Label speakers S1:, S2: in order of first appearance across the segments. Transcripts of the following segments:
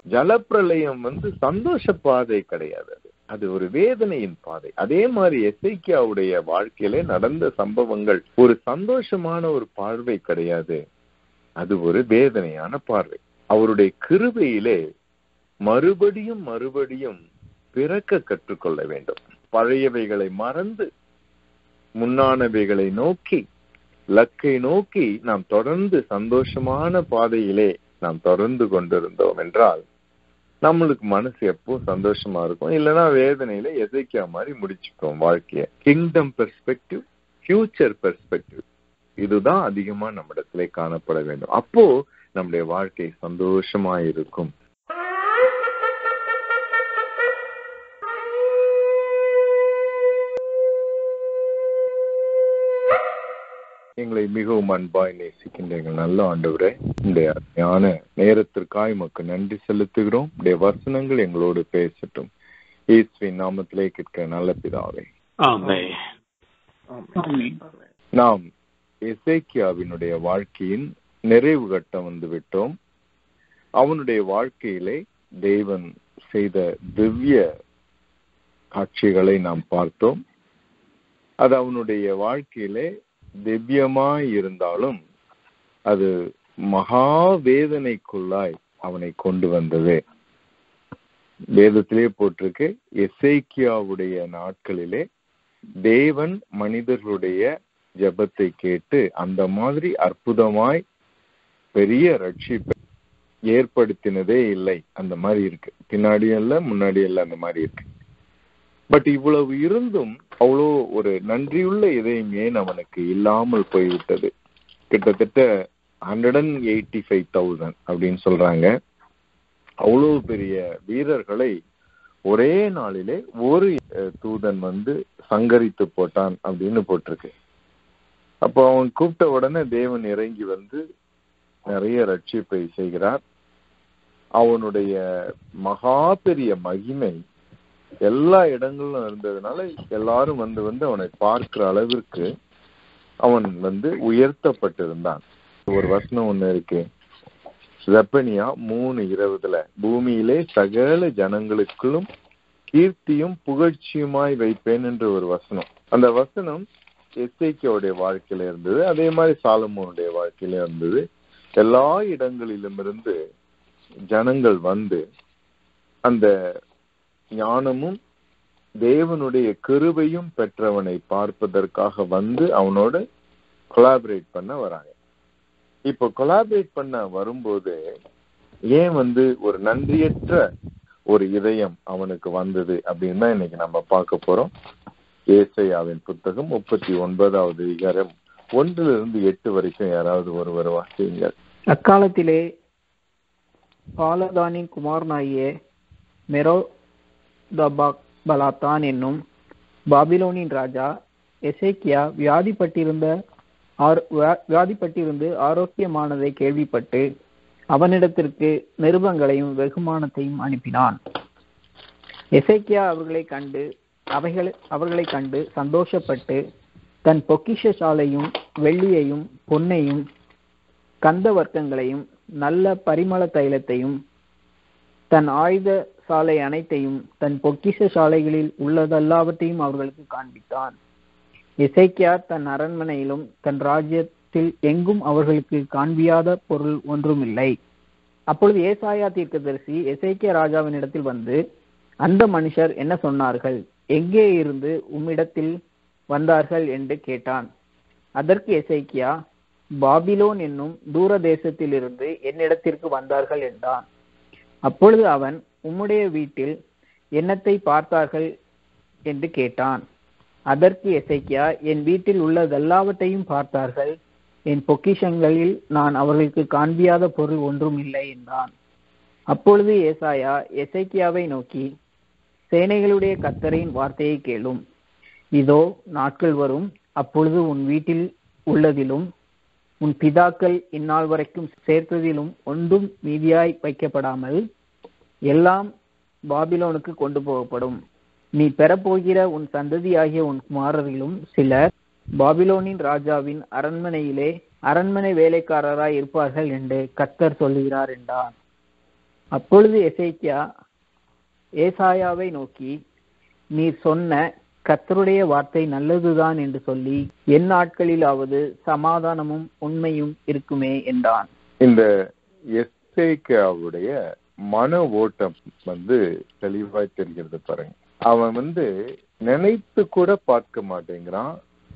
S1: ஜலப்பிரளயம் வந்து சந்தோஷ பாதை கிடையாது அது அது ஒரு வேதனையின் பாதை அதே மாதிரி எசைக்கியாவுடைய வாழ்க்கையில நடந்த சம்பவங்கள் ஒரு சந்தோஷமான ஒரு பார்வை கிடையாது அது ஒரு வேதனையான பார்வை அவருடைய கிருபையிலே மறுபடியும் மறுபடியும் பிறக்க கற்றுக்கொள்ள வேண்டும் பழையவைகளை மறந்து முன்னானவைகளை நோக்கி லக்கை நோக்கி நாம் தொடர்ந்து சந்தோஷமான பாதையிலே நாம் தொடர்ந்து கொண்டிருந்தோம் என்றால் நம்மளுக்கு மனசு எப்போ சந்தோஷமா இருக்கும் இல்லைன்னா வேதனையில எதைக்கா மாதிரி முடிச்சுப்போம் வாழ்க்கைய கிங்டம் பெர்ஸ்பெக்டிவ் ஃபியூச்சர் பெர்ஸ்பெக்டிவ் இதுதான் அதிகமா நம்மிடத்திலே காணப்பட வேண்டும் அப்போ நம்முடைய வாழ்க்கை சந்தோஷமா இருக்கும் எங்களை மிகவும் அன்பாய் நேசிக்கின்ற எங்கள் நல்ல ஆண்டவரே இந்த ஞான நேரத்திற்காய் உமக்கு நன்றி செலுத்துகிறோம் உடைய வசனங்கள் எங்களோடு பேசட்டும் இயேசுவின் நாமத்திலே கேட்க நல்ல பிதாவே
S2: ஆமென்
S1: நாம் எசேக்கியாவினுடைய வாழ்க்கையின் நிறைவு கட்டம் வந்து விட்டோம் அவனுடைய வாழ்க்கையிலே தேவன் செய்த திவ்ய காட்சிகளை நாம் பார்த்தோம் அது அவனுடைய வாழ்க்கையிலே திவ்யமாய் இருந்தாலும் அது மகா வேதனைக்குள்ளாய் அவனை கொண்டு வந்தது வேதத்திலே போட்டிருக்கு எசேக்கியாவுடைய நாட்களிலே தேவன் மனிதர்களுடைய ஜெபத்தை கேட்டு அந்த மாதிரி அற்புதமாய் பெரிய ரட்சிப்பை ஏற்படுத்தினதே இல்லை அந்த மாதிரி இருக்கு பின்னாடியும் இல்ல முன்னாடி இல்ல அந்த மாதிரி இருக்கு பட் இவ்வளவு இருந்தும் அவ்வளோ ஒரு நன்றியுள்ள இதயம் ஏன் அவனுக்கு இல்லாமல் போய்விட்டது கிட்டத்தட்ட hundred and eighty five thousand அப்படின்னு சொல்றாங்க அவ்வளோ பெரிய வீரர்களை ஒரே நாளிலே ஒரு அஹ், தூதன் வந்து சங்கரித்து போட்டான் அப்படின்னு போட்டிருக்கு அப்போ அவன் கூப்பிட்ட உடனே தேவன் இறங்கி வந்து நிறைய ரட்சிப்பை செய்கிறார் அவனுடைய மகா பெரிய மகிமை எல்லா இடங்களிலும் இருந்ததுனால எல்லாரும் வந்து வந்து அவனை பார்க்கிற அளவிற்கு அவன் வந்து உயர்த்தப்பட்டிருந்தான் ஒரு வசனம் ஒண்ணு இருக்கு ஜெப்பனியா மூணு இருபதுல பூமியிலே சகல ஜனங்களுக்குள்ளும் கீர்த்தியும் புகழ்ச்சியுமாய் வைப்பேன் என்று ஒரு வசனம் அந்த வசனம் எஸ்ஐக்கியோடைய வாழ்க்கையில இருந்தது அதே மாதிரி சாலமோனுடைய வாழ்க்கையில இருந்தது எல்லா இடங்களிலும் இருந்து ஜனங்கள் வந்து அந்த ஞானமும் தேவனுடைய கிருபையும் பெற்றவனை பார்ப்பதற்காக வந்து அவனோட கொலாபரேட் பண்ண வராங்க இப்போ கொலாபரேட் பண்ண வரும்போது ஏன் வந்து ஒரு நன்றியற்ற ஒரு இதயம் அவனுக்கு வந்தது அப்படின்னு தான் இன்னைக்கு நம்ம பார்க்க போறோம் ஏசையாவின் புத்தகம் முப்பத்தி ஒன்பதாவது அதிகாரம் ஒன்றிலிருந்து எட்டு வரைக்கும் யாராவது ஒருவர் வாசியுங்கள்
S3: அக்காலத்திலே பாலதானின் குமாரனாகிய மெரோ பலாத்தான் என்னும் பாபிலோனின் ராஜா எசேக்கியா வியாதிப்பட்டிருந்த ஆர்- வியா- வியாதிப்பட்டிருந்து ஆரோக்கியமானதை கேள்விப்பட்டு அவனிடத்திற்கு நிருபங்களையும் வெகுமானத்தையும் அனுப்பினான் எசேக்கியா அவர்களை கண்டு அவைகள் அவர்களை கண்டு சந்தோஷப்பட்டு தன் பொக்கிஷ சாலையும் வெள்ளியையும் பொன்னையும் கந்த வர்க்கங்களையும் நல்ல பரிமள தைலத்தையும் தன் ஆயுத சாலை அனைத்தையும் தன் பொக்கிஷ சாலைகளில் உள்ளதெல்லாவற்றையும் அவர்களுக்கு காண்பித்தான் இசைக்கியா தன் அரண்மனையிலும் தன் ராஜ்யத்தில் எங்கும் அவர்களுக்கு காண்பியாத பொருள் ஒன்றுமில்லை அப்பொழுது ஏசாயா தீர்க்கதரிசி எசேக்கியா ராஜாவினிடத்தில் வந்து அந்த மனுஷர் என்ன சொன்னார்கள் எங்கே இருந்து உம்மிடத்தில் வந்தார்கள் என்று கேட்டான் அதற்கு எசேக்கியா பாபிலோன் என்னும் தூர தேசத்திலிருந்து என்னிடத்திற்கு வந்தார்கள் என்றான் அப்பொழுது அவன் உம்முடைய வீட்டில் என்னத்தை பார்த்தார்கள் என்று கேட்டான் அதற்கு எசேக்கியா என் வீட்டில் உள்ளதெல்லாவற்றையும் பார்த்தார்கள் என் பொக்கிஷங்களில் நான் அவர்களுக்கு காண்பியாத பொருள் ஒன்றும் இல்லை என்றான் அப்பொழுது ஏசாயா எசேக்கியாவை நோக்கி சேனைகளுடைய கத்தரின் வார்த்தையை கேளும் இதோ நாட்கள் வரும் அப்பொழுது உன் வீட்டில் உள்ளதிலும் உன் பிதாக்கள் இந்நாள் வரைக்கும் சேர்த்ததிலும் ஒன்றும் மீதியாய் வைக்கப்படாமல் எல்லாம் பாபிலோனுக்கு கொண்டு போகப்படும் நீ பெறப்போகிற உன் சந்ததியாகிய உன் குமாரரிலும் சிலர் பாபிலோனின் ராஜாவின் அரண்மனையிலே அரண்மனை வேலைக்காரராய் இருப்பார்கள் என்று கர்த்தர் சொல்லுகிறார் என்றான் அப்பொழுது எசேக்கியா ஏசாயாவை நோக்கி நீர் சொன்ன கர்த்தருடைய வார்த்தை நல்லதுதான் என்று சொல்லி என் நாட்களிலாவது சமாதானமும் உண்மையும் இருக்குமே என்றான்
S1: இந்த எஸ்ஏகாவுடைய மன ஓட்டம் வந்து தெளிவாய் தெரிகிறது பாருங்க அவன் வந்து நினைத்து கூட பார்க்க மாட்டேங்கிறான்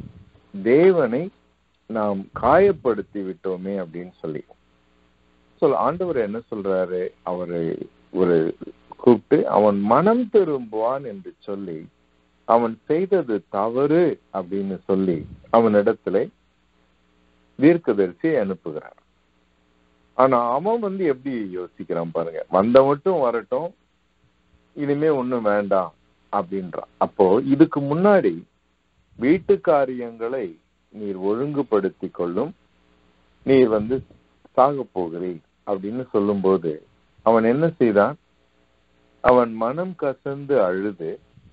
S1: தேவனை நாம் காயப்படுத்தி விட்டோமே அப்படின்னு சொல்லி சொல் ஆண்டவர் என்ன சொல்றாரு அவரை ஒரு கூப்பிட்டு அவன் மனம் திரும்புவான் என்று சொல்லி அவன் செய்தது தவறு அப்படின்னு சொல்லி அவனிடத்துல தீர்க்கதரிசியை அனுப்புகிறார் ஆனா அவன் வந்து எப்படி யோசிக்கிறான் பாருங்க வந்த மட்டும் வரட்டும் இனிமே ஒண்ணும் வேண்டாம் அப்படின்றான் அப்போ இதுக்கு முன்னாடி வீட்டு காரியங்களை நீர் ஒழுங்குபடுத்தி கொள்ளும் நீர் வந்து சாக போகிறீர் அப்படின்னு சொல்லும்போது அவன் என்ன செய்தான் அவன் மனம் கசந்து அழுது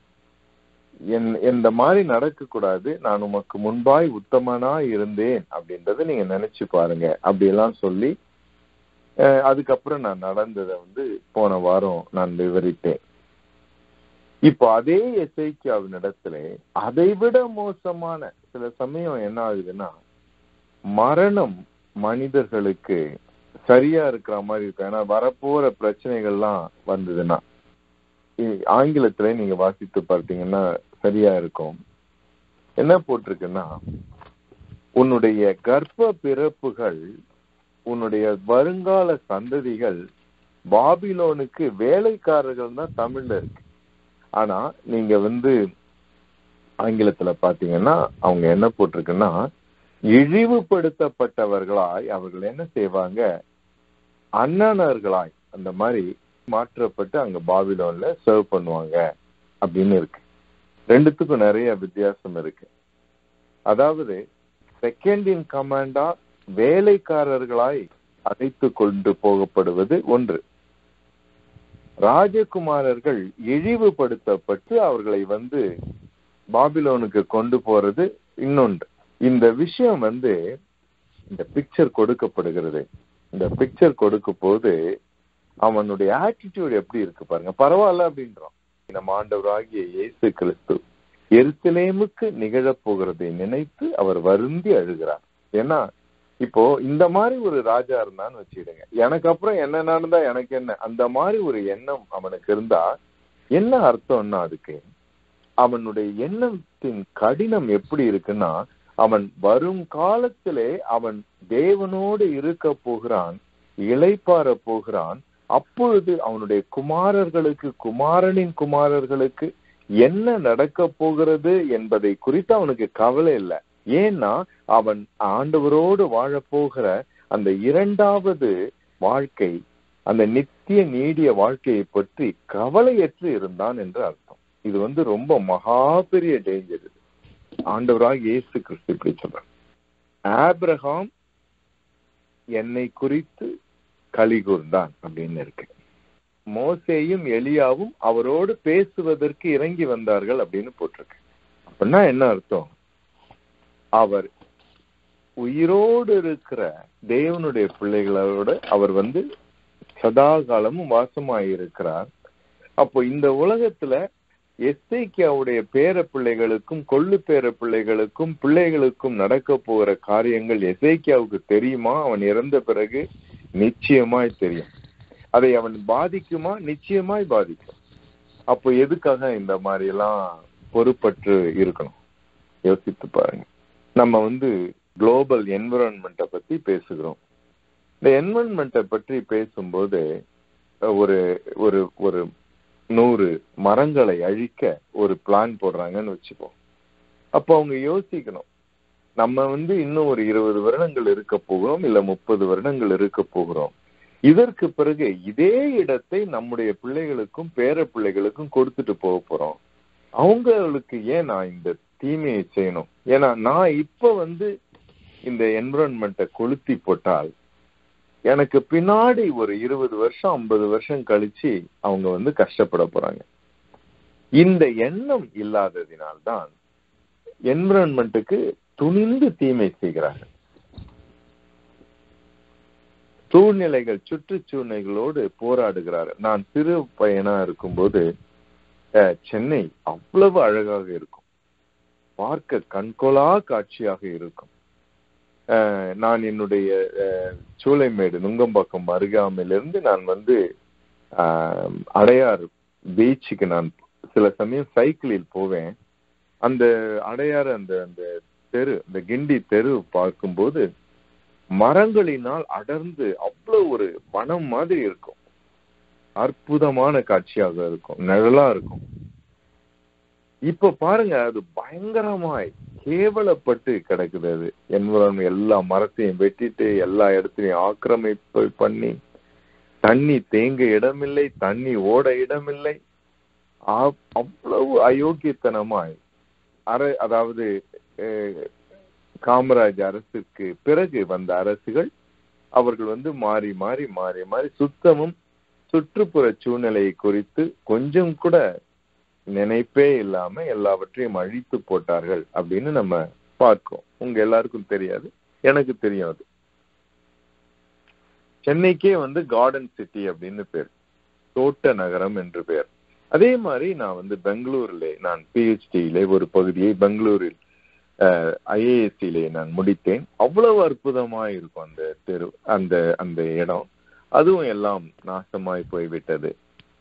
S1: என் இந்த மாதிரி நடக்க கூடாது நான் உமக்கு முன்பாய் உத்தமனா இருந்தேன் அப்படின்றத நீங்க நினைச்சு பாருங்க அப்படியெல்லாம் சொல்லி அதுக்கப்புறம் நான் நடந்ததை வந்து போன வாரம் நான் விவரித்தேன் இப்போ அதே எசைக்கியாவின் இடத்துல அதை விட மோசமான சில சமயம் என்ன ஆகுதுன்னா மரணம் மனிதர்களுக்கு சரியா இருக்கிற மாதிரி இருக்கும் ஏன்னா வரப்போற பிரச்சனைகள்லாம் வந்ததுன்னா ஆங்கிலத்துல நீங்க வாசித்து பார்த்தீங்கன்னா சரியா இருக்கும் என்ன போட்டிருக்குன்னா உன்னுடைய கர்ப்ப பிறப்புகள் உன்னுடைய வருங்கால சந்ததிகள் பாபிலோனுக்கு வேலைக்காரர்கள் தான் தமிழ்ல இருக்கு ஆனா நீங்க வந்து ஆங்கிலத்துல பாத்தீங்கன்னா அவங்க என்ன போட்டிருக்குன்னா இழிவுபடுத்தப்பட்டவர்களாய் அவர்கள் என்ன செய்வாங்க அண்ணனர்களாய் அந்த மாதிரி மாற்றப்பட்டு அங்க பாபிலோன்ல சர்வ் பண்ணுவாங்க அப்படின்னு இருக்கு ரெண்டுத்துக்கும் நிறைய வித்தியாசம் இருக்கு அதாவது செகண்ட் இன் கமாண்டா வேலைக்காரர்களாய் அழைத்து கொண்டு போகப்படுவது ஒன்று ராஜகுமாரர்கள் இழிவுபடுத்தப்பட்டு அவர்களை வந்து பாபிலோனுக்கு கொண்டு போறது இன்னொன்று இந்த விஷயம் வந்து இந்த பிக்சர் கொடுக்கப்படுகிறது இந்த பிக்சர் கொடுக்க போது அவனுடைய ஆட்டிடியூட் எப்படி இருக்கு பாருங்க பரவாயில்ல அப்படின்றான் நம்ம ஆண்டவராகிய இயேசு கிறிஸ்து எருசலேமுக்கு நிகழப் போகிறதை நினைத்து அவர் வருந்தி அழுகிறார் ஏன்னா இப்போ இந்த மாதிரி ஒரு ராஜா இருந்தான்னு வச்சுக்கிடுங்க எனக்கு அப்புறம் என்ன நடந்தா எனக்கு என்ன அந்த மாதிரி ஒரு எண்ணம் அவனுக்கு இருந்தா என்ன அர்த்தம்னா அதுக்கு அவனுடைய எண்ணத்தின் கடினம் எப்படி இருக்குன்னா அவன் வரும் காலத்திலே அவன் தேவனோடு இருக்க போகிறான் இளைப்பாற போகிறான் அப்பொழுது அவனுடைய குமாரர்களுக்கு குமாரனின் குமாரர்களுக்கு என்ன நடக்க போகிறது என்பதை குறித்து அவனுக்கு கவலை இல்லை ஏன்னா அவன் ஆண்டவரோடு வாழப்போகிற அந்த இரண்டாவது வாழ்க்கை அந்த நித்திய நீடிய வாழ்க்கையை பற்றி கவலையற்று இருந்தான் என்று அர்த்தம் இது வந்து ரொம்ப மகா பெரிய டேஞ்சர் இது ஆண்டவராக இயேசு கிறிஸ்து இப்படி சொல்றார் ஆப்ரஹாம் என்னை குறித்து கலிகூர்ந்தான் அப்படின்னு இருக்கு மோசேயும் எலியாவும் அவரோடு பேசுவதற்கு இறங்கி வந்தார்கள் அப்படின்னு போட்டிருக்கு அப்படின்னா என்ன அர்த்தம் அவர் உயிரோடு இருக்கிற தேவனுடைய பிள்ளைகளோட அவர் வந்து சதா காலமும் வாசமாயிருக்கிறார் அப்போ இந்த உலகத்துல எஸ்ஐக்கியாவுடைய பேர பிள்ளைகளுக்கும் கொள்ளு பேர பிள்ளைகளுக்கும் பிள்ளைகளுக்கும் நடக்க போகிற காரியங்கள் எஸ்ஐக்கியாவுக்கு தெரியுமா அவன் இறந்த பிறகு நிச்சயமாய் தெரியும் அதை அவன் பாதிக்குமா நிச்சயமாய் பாதிக்கும் அப்போ எதுக்காக இந்த மாதிரி எல்லாம் பொறுப்பற்று இருக்கணும் யோசித்து பாருங்க நம்ம வந்து குளோபல் என்விரான்மெண்ட்டை பத்தி பேசுகிறோம் இந்த என்விரான்மெண்ட்டை பற்றி பேசும்போது ஒரு ஒரு ஒரு நூறு மரங்களை அழிக்க ஒரு பிளான் போடுறாங்கன்னு வச்சுப்போம் அப்போ அவங்க யோசிக்கணும் நம்ம வந்து இன்னும் ஒரு இருபது வருடங்கள் இருக்க போகிறோம் இல்ல முப்பது வருடங்கள் இருக்க போகிறோம் இதற்கு பிறகு இதே இடத்தை நம்முடைய பிள்ளைகளுக்கும் பேர பிள்ளைகளுக்கும் கொடுத்துட்டு போக போறோம் அவங்களுக்கு ஏன் நான் இந்த தீமையை செய்யணும் ஏன்னா நான் இப்ப வந்து இந்த என்விரான்மெண்ட்டை கொளுத்தி போட்டால் எனக்கு பின்னாடி ஒரு இருபது வருஷம் ஐம்பது வருஷம் கழிச்சு அவங்க வந்து கஷ்டப்பட போறாங்க இந்த எண்ணம் இல்லாததினால்தான் என்விரான்மெண்ட்டுக்கு துணிந்து தீமை செய்கிறார்கள் சூழ்நிலைகள் சுற்றுச்சூழ்நிலைகளோடு போராடுகிறார் நான் சிறு பையனா இருக்கும்போது அஹ், சென்னை அவ்வளவு அழகாக இருக்கும் பார்க்க கண்கொள்ளா காட்சியாக இருக்கும் அஹ், நான் என்னுடைய அஹ், சூளைமேடு நுங்கம்பாக்கம் அருகாமையிலிருந்து நான் வந்து அஹ், அடையார் பீச்சுக்கு நான் சில சமயம் சைக்கிளில் போவேன் அந்த அடையார் அந்த அந்த தெரு இந்த கிண்டி தெரு பார்க்கும்போது மரங்களினால் அடர்ந்து அவ்வளவு ஒரு வனம் மாதிரி இருக்கும் அற்புதமான காட்சியாக இருக்கும் நிழலா இருக்கும் இப்ப பாருங்க அது பயங்கரமாய் கேவலப்பட்டு கிடக்குது அது என்விரான்மெண்ட் எல்லா மரத்தையும் வெட்டிட்டு எல்லா இடத்துலயும் ஆக்கிரமிப்பு பண்ணி தண்ணி தேங்க இடமில்லை தண்ணி ஓட இடமில்லை ஆ- அவ்வளவு அயோக்கியத்தனமாய் அர அதாவது அஹ், காமராஜ் அரசுக்கு பிறகு வந்த அரசுகள் அவர்கள் வந்து மாறி மாறி மாறி மாறி சுத்தமும் சுற்றுப்புற சூழ்நிலையை குறித்து கொஞ்சம் கூட நினைப்பே இல்லாம எல்லாவற்றையும் அழித்து போட்டார்கள் அப்படின்னு நம்ம பார்க்கிறோம் உங்க எல்லாருக்கும் தெரியாது எனக்கு தெரியும் அது சென்னைக்கே வந்து கார்டன் சிட்டி அப்படின்னு பேர் தோட்ட நகரம் என்று பேர் அதே மாதிரி நான் வந்து பெங்களூர்ல நான் பிஹெச்டியிலே ஒரு பகுதியை பெங்களூரில் ஐஏஎஸ்சியிலே நான் முடித்தேன் அவ்வளவு அற்புதமா இருக்கும் அந்த தெரு அந்த அந்த இடம் அதுவும் எல்லாம் நாசமாய் போய்விட்டது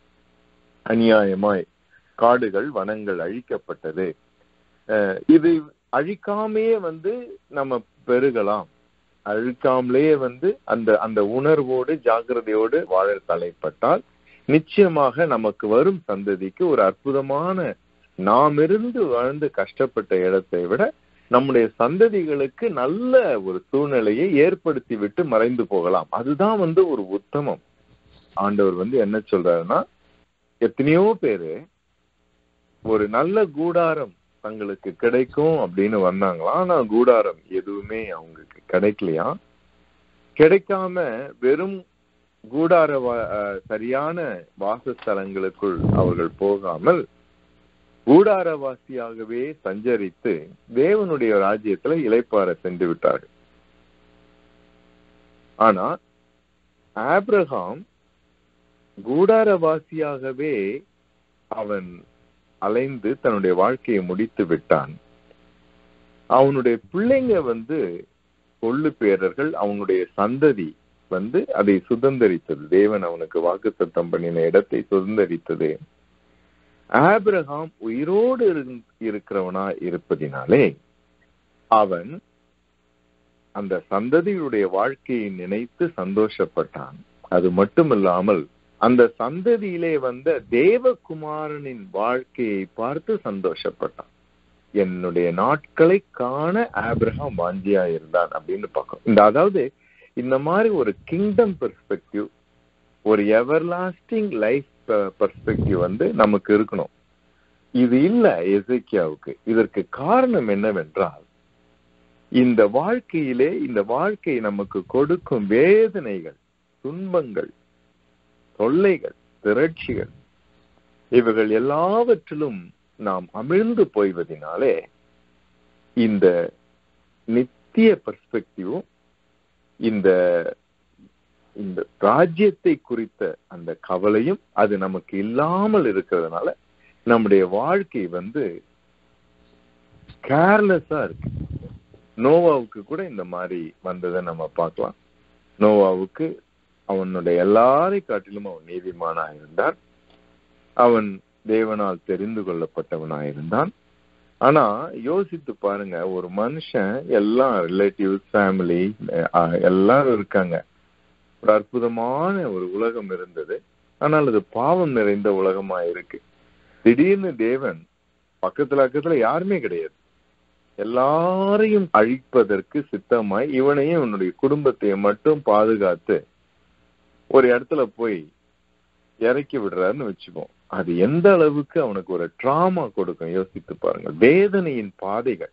S1: அநியாயமாய் காடுகள் வனங்கள் அழிக்கப்பட்டது அஹ் இது அழிக்காமையே வந்து நம்ம பெருகலாம் அழிக்காமலேயே வந்து அந்த அந்த உணர்வோடு ஜாக்கிரதையோடு வாழ தலைப்பட்டால் நிச்சயமாக நமக்கு வரும் சந்ததிக்கு ஒரு அற்புதமான நாம் இருந்து வாழ்ந்து கஷ்டப்பட்ட இடத்தை விட நம்முடைய சந்ததிகளுக்கு நல்ல ஒரு சூழ்நிலையை ஏற்படுத்தி விட்டு மறைந்து போகலாம் அதுதான் வந்து ஒரு உத்தமம் ஆண்டவர் வந்து என்ன சொல்றாருன்னா எத்தனையோ பேரு ஒரு நல்ல கூடாரம் தங்களுக்கு கிடைக்கும் அப்படின்னு வந்தாங்களாம் ஆனா கூடாரம் எதுவுமே அவங்களுக்கு கிடைக்கலையா கிடைக்காம வெறும் கூடார வா- அஹ் சரியான வாசஸ்தலங்களுக்குள் அவர்கள் போகாமல் கூடாரவாசியாகவே சஞ்சரித்து தேவனுடைய ராஜ்யத்துல இளைப்பாற சென்று விட்டார்கள் ஆனா ஆபிரகாம் கூடாரவாசியாகவே அவன் அலைந்து தன்னுடைய வாழ்க்கையை முடித்து விட்டான் அவனுடைய பிள்ளைங்க வந்து கொள்ளு பேரர்கள் அவனுடைய சந்ததி வந்து அதை சுதந்தரித்தது தேவன் அவனுக்கு வாக்குத்தத்தம் பண்ணின இடத்தை சுதந்தரித்தது ஆபிரகாம் உயிரோடு இருந்- இருக்கிறவனா இருப்பதினாலே அவன் அந்த சந்ததியுடைய வாழ்க்கையை நினைத்து சந்தோஷப்பட்டான் அது மட்டுமில்லாமல் அந்த சந்ததியிலே வந்த தேவகுமாரனின் வாழ்க்கையை பார்த்து சந்தோஷப்பட்டான் என்னுடைய நாட்களை காண ஆபிரகாம் வாஞ்சியா இருந்தான் அப்படின்னு பார்க்கணும் இந்த அதாவது இந்த மாதிரி ஒரு கிங்டம் பெர்ஸ்பெக்டிவ் ஒரு எவர்லாஸ்டிங் லைஃப் பெர்ஸ்பெக்டிவ் வந்து நமக்கு இருக்கணும் இது இல்ல எசேக்கியாவுக்கு இதற்கு காரணம் என்னவென்றால் இந்த வாழ்க்கையிலே இந்த வாழ்க்கை நமக்கு கொடுக்கும் வேதனைகள் துன்பங்கள் தொல்லைகள் திரட்சிகள் இவைகள் எல்லாவற்றிலும் நாம் அமிழ்ந்து போய்வதினாலே இந்த நித்திய பெர்ஸ்பெக்டிவும் இந்த இந்த ராஜ்யத்தை குறித்த அந்த கவலையும் அது நமக்கு இல்லாமல் இருக்கிறதுனால நம்முடைய வாழ்க்கை வந்து கேர்லெஸ்ஸா இருக்கு நோவாவுக்கு கூட இந்த மாதிரி வந்ததை நம்ம பார்க்கலாம் நோவாவுக்கு அவனுடைய எல்லாரை காட்டிலும் அவன் நீதிமானாக இருந்தான் அவன் தேவனால் தெரிந்து கொள்ளப்பட்டவனாயிருந்தான் ஆனா யோசித்து பாருங்க ஒரு மனுஷன் எல்லாம் ரிலேட்டிவ்ஸ் ஃபேமிலி எல்லாரும் இருக்காங்க ஒரு அற்புதமான ஒரு உலகம் இருந்தது ஆனால் அது பாவம் நிறைந்த உலகமா இருக்கு திடீர்னு தேவன் பக்கத்துல பக்கத்துல யாருமே கிடையாது எல்லாரையும் அழிப்பதற்கு சித்தமாய் இவனையும் இவனுடைய குடும்பத்தையும் மட்டும் பாதுகாத்து ஒரு இடத்துல போய் இறக்கி விடுறாருன்னு வச்சுப்போம் அது எந்த அளவுக்கு அவனுக்கு ஒரு டிராமா கொடுக்கும் யோசித்து பாருங்க வேதனையின் பாதைகள்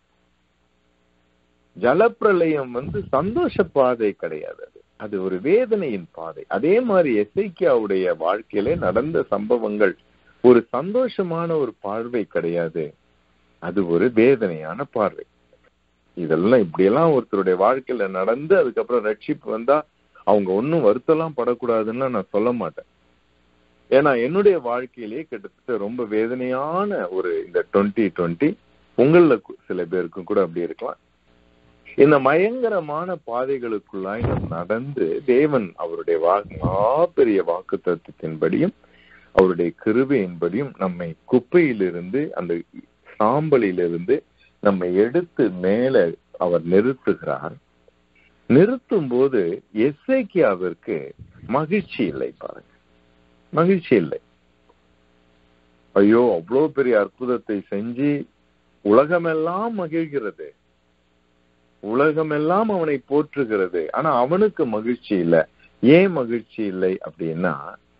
S1: ஜலப்பிரளயம் வந்து சந்தோஷ பாதை கிடையாது அது அது ஒரு வேதனையின் பாதை அதே மாதிரி எசைக்கியாவுடைய வாழ்க்கையிலே நடந்த சம்பவங்கள் ஒரு சந்தோஷமான ஒரு பார்வை கிடையாது அது ஒரு வேதனையான பார்வை இதெல்லாம் இப்படியெல்லாம் ஒருத்தருடைய வாழ்க்கையில நடந்து அதுக்கப்புறம் ரட்சிப்பு வந்தா அவங்க ஒன்றும் வருத்தம்லாம் படக்கூடாதுன்னு நான் சொல்ல மாட்டேன் ஏன்னா என்னுடைய வாழ்க்கையிலேயே கிட்டத்தட்ட ரொம்ப வேதனையான ஒரு இந்த டுவெண்ட்டி டுவெண்ட்டி உங்கள சில பேருக்கும் கூட அப்படி இருக்கலாம் இந்த பயங்கரமான பாதைகளுக்குள்ளாய் நாம் நடந்து தேவன் அவருடைய பெரிய வாக்கு தத்துவத்தின்படியும் அவருடைய கிருபையின்படியும் நம்மை குப்பையிலிருந்து அந்த சாம்பலிலிருந்து நம்மை எடுத்து மேல அவர் நிறுத்துகிறார் நிறுத்தும் போது எஸ்ஐக்கியாவிற்கு மகிழ்ச்சி இல்லை பாருங்க மகிழ்ச்சி இல்லை ஐயோ அவ்வளோ பெரிய அற்புதத்தை செஞ்சு உலகமெல்லாம் மகிழ்கிறது உலகமெல்லாம் அவனை போற்றுகிறது ஆனா அவனுக்கு மகிழ்ச்சி இல்லை ஏன் மகிழ்ச்சி இல்லை அப்படின்னா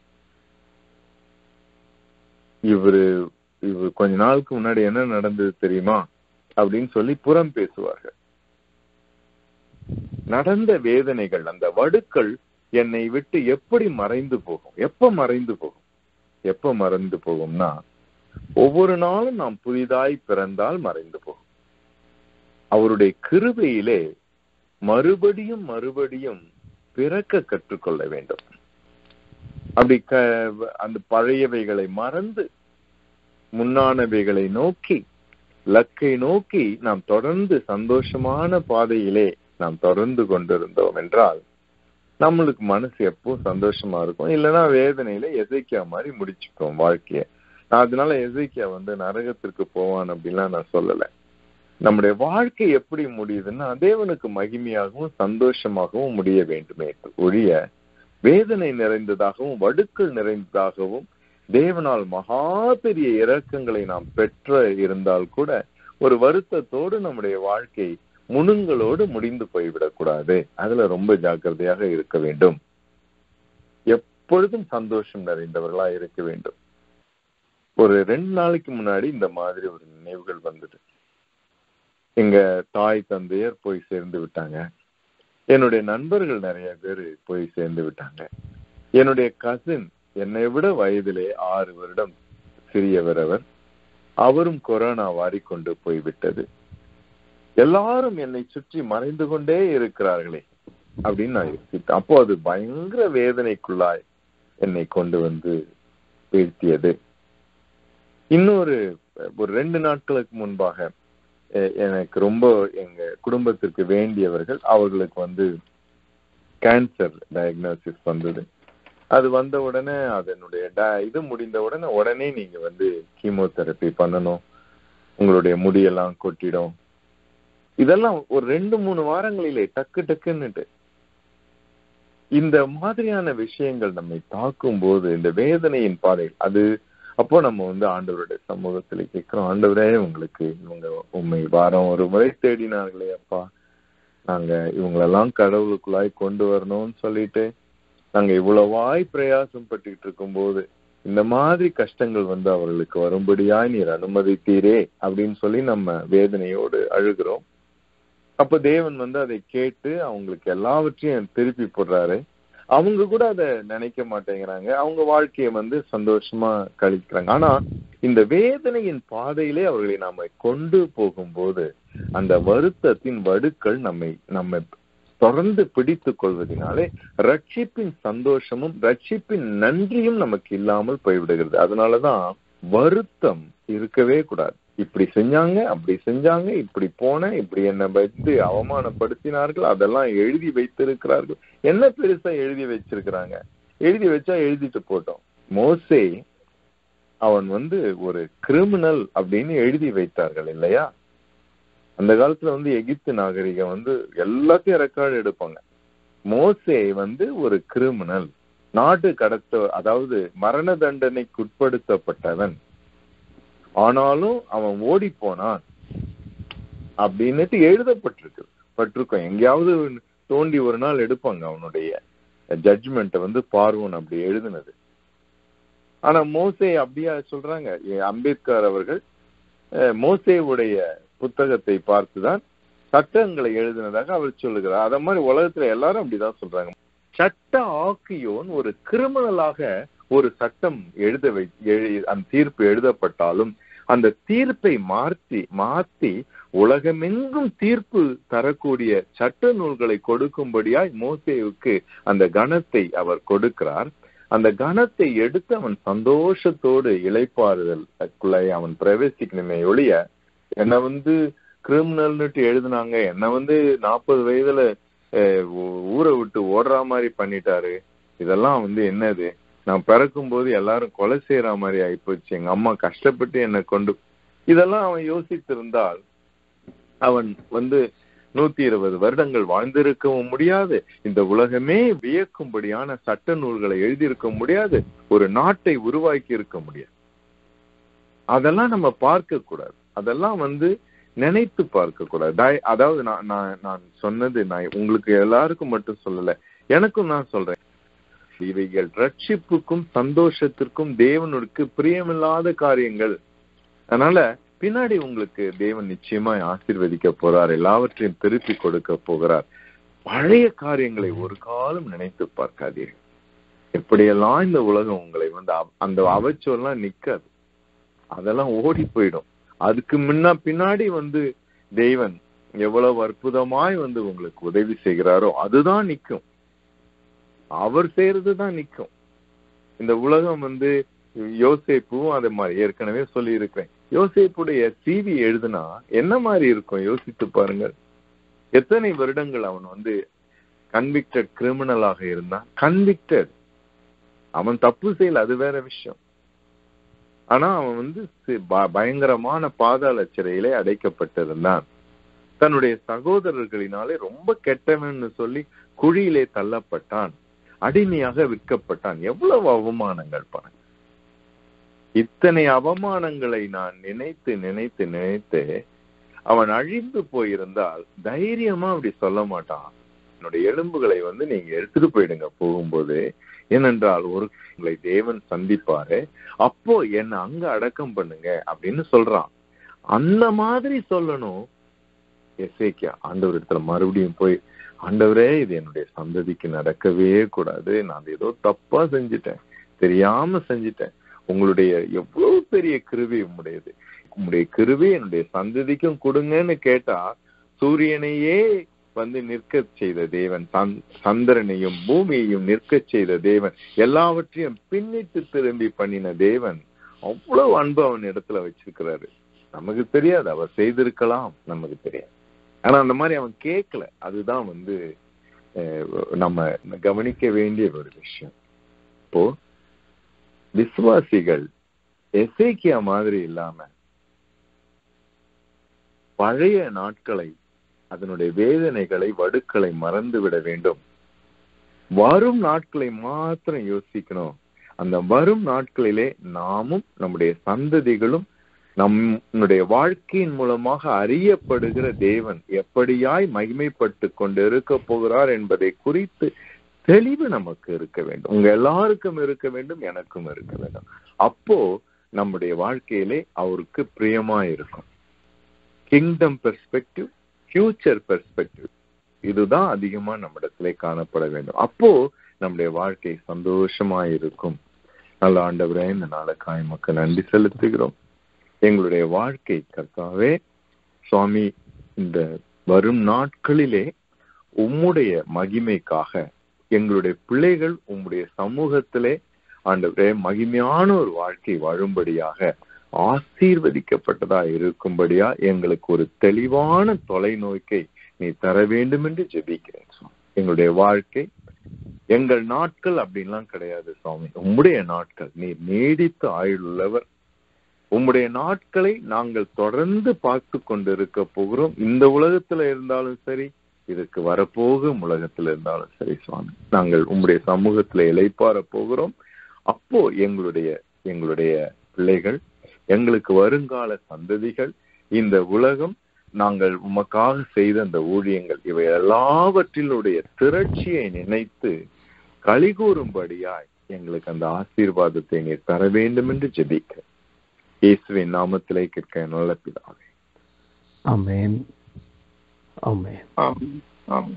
S1: இவரு இவரு கொஞ்ச நாளுக்கு முன்னாடி என்ன நடந்தது தெரியுமா அப்படின்னு சொல்லி புறம் பேசுவார்கள் நடந்த வேதனைகள் அந்த வடுக்கள் என்னை விட்டு எப்படி மறைந்து போகும் எப்ப மறைந்து போகும் எப்ப மறைந்து போகும்னா ஒவ்வொரு நாளும் நாம் புதிதாய் பிறந்தால் மறைந்து போகும் அவருடைய கிருபையிலே மறுபடியும் மறுபடியும் பிறக்க கற்றுக்கொள்ள வேண்டும் அப்படி க அந்த பழையவைகளை மறந்து முன்னானவைகளை நோக்கி லக்கை நோக்கி நாம் தொடர்ந்து சந்தோஷமான பாதையிலே நாம் தொடர்ந்து கொண்டிருந்தோம் என்றால் நம்மளுக்கு மனசு எப்போ சந்தோஷமா இருக்கும் இல்லைன்னா வேதனையில எசைக்கியா மாதிரி முடிச்சுப்போம் வாழ்க்கைய நான் அதனால எசைக்கியா வந்து நரகத்திற்கு போவான் அப்படின்லாம் நான் சொல்லலை நம்முடைய வாழ்க்கை எப்படி முடியுதுன்னா தேவனுக்கு மகிமையாகவும் சந்தோஷமாகவும் முடிய வேண்டுமே ஒழிய வேதனை நிறைந்ததாகவும் வடுக்கள் நிறைந்ததாகவும் தேவனால் மகா பெரிய இரக்கங்களை நாம் பெற்ற இருந்தால் கூட ஒரு வருத்தத்தோடு நம்முடைய வாழ்க்கை முனுங்களோடு முடிந்து போய்விடக்கூடாது அதுல ரொம்ப ஜாக்கிரதையாக இருக்க வேண்டும் எப்பொழுதும் சந்தோஷம் நிறைந்தவர்களா இருக்க வேண்டும் ஒரு ரெண்டு நாளைக்கு முன்னாடி இந்த மாதிரி ஒரு நினைவுகள் வந்தது எங்க தாய் தந்தையர் போய் சேர்ந்து விட்டாங்க என்னுடைய நண்பர்கள் நிறைய பேர் போய் சேர்ந்து விட்டாங்க என்னுடைய கசின் என்னை விட வயதிலே ஆறு வருடம் சிறியவர் அவர் அவரும் கொரோனா வாரிக்கொண்டு போய்விட்டது எல்லாரும் என்னை சுற்றி மறைந்து கொண்டே இருக்கிறார்களே அப்படின்னு நான் யோசித்தேன் அப்போ அது பயங்கர வேதனைக்குள்ளாய் என்னை கொண்டு வந்து வீழ்த்தியது இன்னொரு ஒரு ரெண்டு நாட்களுக்கு முன்பாக எனக்கு ரொம்ப எங்க குடும்பத்திற்கு வேண்டியவர்கள் அவர்களுக்கு வந்து கேன்சர் டயக்னோசிஸ் வந்தது அது வந்த உடனே அதனுடைய இது முடிந்த உடனே உடனே நீங்க வந்து கீமோதெரப்பி பண்ணணும் உங்களுடைய முடியெல்லாம் கொட்டிடும் இதெல்லாம் ஒரு ரெண்டு மூணு வாரங்களிலே டக்கு டக்குன்னுட்டு இந்த மாதிரியான விஷயங்கள் நம்மை தாக்கும் போது இந்த வேதனையின் பாதை அது அப்போ நம்ம வந்து ஆண்டவருடைய சமூகத்துல கேட்கிறோம் ஆண்டவரே உங்களுக்கு இவங்க உண்மை வாரம் ஒரு முறை தேடினார்களே அப்பா நாங்க இவங்களெல்லாம் கடவுளுக்குள்ளாய் கொண்டு வரணும்னு சொல்லிட்டு நாங்க இவ்வளவாய் பிரயாசம் பட்டுக்கிட்டு இருக்கும் போது இந்த மாதிரி கஷ்டங்கள் வந்து அவர்களுக்கு வரும்படியாய் நீர் அனுமதித்தீரே அப்படின்னு சொல்லி நம்ம வேதனையோடு அழுகிறோம் அப்ப தேவன் வந்து அதை கேட்டு அவங்களுக்கு எல்லாவற்றையும் திருப்பி போடுறாரு அவங்க கூட அதை நினைக்க மாட்டேங்கிறாங்க அவங்க வாழ்க்கையை வந்து சந்தோஷமா கழிக்கிறாங்க ஆனா இந்த வேதனையின் பாதையிலே அவர்களை நாம கொண்டு போகும்போது அந்த வருத்தத்தின் வடுக்கள் நம்மை நம்மை தொடர்ந்து பிடித்து கொள்வதனாலே ரட்சிப்பின் சந்தோஷமும் ரட்சிப்பின் நன்றியும் நமக்கு இல்லாமல் போய்விடுகிறது அதனாலதான் வருத்தம் இருக்கவே கூடாது இப்படி செஞ்சாங்க அப்படி செஞ்சாங்க இப்படி போன இப்படி என்ன வைத்து அவமானப்படுத்தினார்கள் அதெல்லாம் எழுதி வைத்திருக்கிறார்கள் என்ன பெருசா எழுதி வச்சிருக்கிறாங்க எழுதி வச்சா எழுதிட்டு போட்டோம் மோசே அவன் வந்து ஒரு கிரிமினல் அப்படின்னு எழுதி வைத்தார்கள் இல்லையா அந்த காலத்துல வந்து எகிப்து நாகரிகம் வந்து எல்லாத்தையும் ரெக்கார்டு எடுப்பாங்க மோசே வந்து ஒரு கிரிமினல் நாட்டு கடத்த அதாவது மரண தண்டனைக்கு உட்படுத்தப்பட்டவன் ஆனாலும் அவன் ஓடி போனான் அப்படின்னுட்டு எழுதப்பட்டிருக்கு பட்டிருக்கோம் எங்கேயாவது தோண்டி ஒரு நாள் எடுப்பாங்க அவனுடைய ஜட்ஜ்மெண்ட்டை வந்து பார்வன் அப்படி எழுதுனது ஆனா மோசே அப்படியா சொல்றாங்க அம்பேத்கர் அவர்கள் மோசேவுடைய புத்தகத்தை பார்த்துதான் சட்டங்களை எழுதினதாக அவர் சொல்லுகிறார் அத மாதிரி உலகத்துல எல்லாரும் அப்படிதான் சொல்றாங்க சட்ட ஆக்கியோன் ஒரு கிரிமினலாக ஒரு சட்டம் எழுத வை அந்த தீர்ப்பு எழுதப்பட்டாலும் அந்த தீர்ப்பை மாற்றி மாற்றி உலகமெங்கும் தீர்ப்பு தரக்கூடிய சட்ட நூல்களை கொடுக்கும்படியாய் மோசேவுக்கு அந்த கணத்தை அவர் கொடுக்கிறார் அந்த கணத்தை எடுத்து அவன் சந்தோஷத்தோடு இழைப்பாறுதல் அவன் பிரவேசிக்கணுமே ஒழிய என்னை வந்து கிரிமினல்னுட்டு எழுதுனாங்க என்னை வந்து நாற்பது வயதுல ஊரை விட்டு ஓடுற மாதிரி பண்ணிட்டாரு இதெல்லாம் வந்து என்னது நான் பிறக்கும் போது எல்லாரும் கொலை செய்யற மாதிரி ஆயிப்போச்சு எங்க அம்மா கஷ்டப்பட்டு என்னை கொண்டு இதெல்லாம் அவன் யோசித்திருந்தால் அவன் வந்து நூத்தி இருபது வருடங்கள் வாழ்ந்திருக்கவும் முடியாது இந்த உலகமே வியக்கும்படியான சட்ட நூல்களை எழுதியிருக்க முடியாது ஒரு நாட்டை உருவாக்கி இருக்க முடியாது அதெல்லாம் நம்ம பார்க்க கூடாது அதெல்லாம் வந்து நினைத்து பார்க்க கூடாது அதாவது நான் நான் சொன்னது நான் உங்களுக்கு எல்லாருக்கும் மட்டும் சொல்லல எனக்கும் நான் சொல்றேன் இவைகள் ரட்சிப்புக்கும் சந்தோஷத்திற்கும் தேவனுக்கு பிரியமில்லாத காரியங்கள் அதனால பின்னாடி உங்களுக்கு தேவன் நிச்சயமாய் ஆசீர்வதிக்க போறார் எல்லாவற்றையும் திருப்பி கொடுக்க போகிறார் பழைய காரியங்களை ஒரு காலம் நினைத்து பார்க்காதீர்கள் எப்படியெல்லாம் இந்த உலகம் உங்களை வந்து அந்த அவச்சொல்லாம் நிக்காது அதெல்லாம் ஓடி போயிடும் அதுக்கு முன்ன பின்னாடி வந்து தெய்வன் எவ்வளவு அற்புதமாய் வந்து உங்களுக்கு உதவி செய்கிறாரோ அதுதான் நிக்கும் அவர் செய்யறதுதான் நிக்கும் இந்த உலகம் வந்து யோசேப்பும் அதே மாதிரி ஏற்கனவே சொல்லி இருக்கிறேன் யோசேப்புடைய சிவி எழுதுனா என்ன மாதிரி இருக்கும் யோசித்து பாருங்கள் எத்தனை வருடங்கள் அவன் வந்து கன்விக்டட் கிரிமினலாக இருந்தான் கன்விக்டட் அவன் தப்பு செய்யல அது வேற விஷயம் ஆனா அவன் வந்து பயங்கரமான பாதாள சிறையிலே அடைக்கப்பட்டிருந்தான் தன்னுடைய சகோதரர்களினாலே ரொம்ப கெட்டவன்னு சொல்லி குழியிலே தள்ளப்பட்டான் அடிமையாக விற்கப்பட்டான் எவ்வளவு அவமானங்கள் பாருங்க இத்தனை அவமானங்களை நான் நினைத்து நினைத்து நினைத்து அவன் அழிந்து போயிருந்தால் தைரியமா அப்படி சொல்ல மாட்டான் என்னுடைய எலும்புகளை வந்து நீங்க எடுத்துட்டு போயிடுங்க போகும்போது ஏனென்றால் ஒரு உங்களை தேவன் சந்திப்பாரு அப்போ என்ன அங்க அடக்கம் பண்ணுங்க அப்படின்னு சொல்றான் அந்த மாதிரி சொல்லணும் எசேக்கியா ஆண்டவர் இடத்துல மறுபடியும் போய் ஆண்டவரே இது என்னுடைய சந்ததிக்கு நடக்கவே கூடாது நான் ஏதோ தப்பா செஞ்சுட்டேன் தெரியாம செஞ்சுட்டேன் உங்களுடைய எவ்வளவு பெரிய கிருவி உங்களுடையது உங்களுடைய கிருவி என்னுடைய சந்ததிக்கும் கொடுங்கன்னு கேட்டா சூரியனையே வந்து நிற்க செய்த தேவன் சந்திரனையும் பூமியையும் நிற்க செய்த தேவன் எல்லாவற்றையும் பின்னிட்டு திரும்பி பண்ணின தேவன் அவ்வளவு அன்பு அவன் இடத்துல வச்சிருக்கிறாரு நமக்கு தெரியாது அவர் செய்திருக்கலாம் நமக்கு தெரியாது ஆனா அந்த மாதிரி அவன் கேட்கல அதுதான் வந்து நம்ம கவனிக்க வேண்டிய ஒரு விஷயம் இப்போ விசுவாசிகள் எசேக்கியா மாதிரி இல்லாம பழைய நாட்களை அதனுடைய வேதனைகளை வடுக்களை மறந்து விட வேண்டும் வரும் நாட்களை மாத்திரம் யோசிக்கணும் அந்த வரும் நாட்களிலே நாமும் நம்முடைய சந்ததிகளும் நம்முடைய வாழ்க்கையின் மூலமாக அறியப்படுகிற தேவன் எப்படியாய் மகிமைப்பட்டு கொண்டு இருக்க போகிறார் என்பதை குறித்து தெளிவு நமக்கு இருக்க வேண்டும் உங்க எல்லாருக்கும் இருக்க வேண்டும் எனக்கும் இருக்க வேண்டும் அப்போ நம்முடைய வாழ்க்கையிலே அவருக்கு பிரியமா இருக்கும் கிங்டம் பெர்ஸ்பெக்டிவ் ஃபியூச்சர் பெர்ஸ்பெக்டிவ் இதுதான் அதிகமா நம்மிடத்திலே காணப்பட வேண்டும் அப்போ நம்முடைய வாழ்க்கை சந்தோஷமா இருக்கும் நல்ல ஆண்டவரே இந்த நாளுக்காய் மக்கள் நன்றி செலுத்துகிறோம் எங்களுடைய வாழ்க்கை கர்த்தாவே சுவாமி இந்த வரும் நாட்களிலே உம்முடைய மகிமைக்காக எங்களுடைய பிள்ளைகள் உம்முடைய சமூகத்திலே ஆண்டவரே மகிமையான ஒரு வாழ்க்கை வாழும்படியாக ஆசீர்வதிக்கப்பட்டதா இருக்கும்படியா எங்களுக்கு ஒரு தெளிவான தொலைநோக்கை நீ தர வேண்டும் என்று ஜெபிக்கிறேன் சுவாமி எங்களுடைய வாழ்க்கை எங்கள் நாட்கள் அப்படின்லாம் கிடையாது சுவாமி உம்முடைய நாட்கள் நீர் நீடித்து ஆயுள் உள்ளவர் உம்முடைய நாட்களை நாங்கள் தொடர்ந்து பார்த்து கொண்டு இருக்க போகிறோம் இந்த உலகத்துல இருந்தாலும் சரி இதுக்கு வரப்போகும் உலகத்துல இருந்தாலும் சரி சுவாமி நாங்கள் உம்முடைய சமூகத்துல இலைப்பார போகிறோம் அப்போ எங்களுடைய எங்களுடைய பிள்ளைகள் எங்களுக்கு வருங்கால சந்ததிகள் இந்த உலகம் நாங்கள் உமக்காக செய்த அந்த ஊழியங்கள் இவை எல்லாவற்றினுடைய திரட்சியை நினைத்து கலிகூறும்படியாய் எங்களுக்கு அந்த ஆசீர்வாதத்தை நீர் தர வேண்டும் என்று ஜெபிக்க இயேசுவின் நாமத்திலே கேட்க நல்ல பிதாவே
S3: ஆமென் ஆமென்
S1: ஆம் ஆம்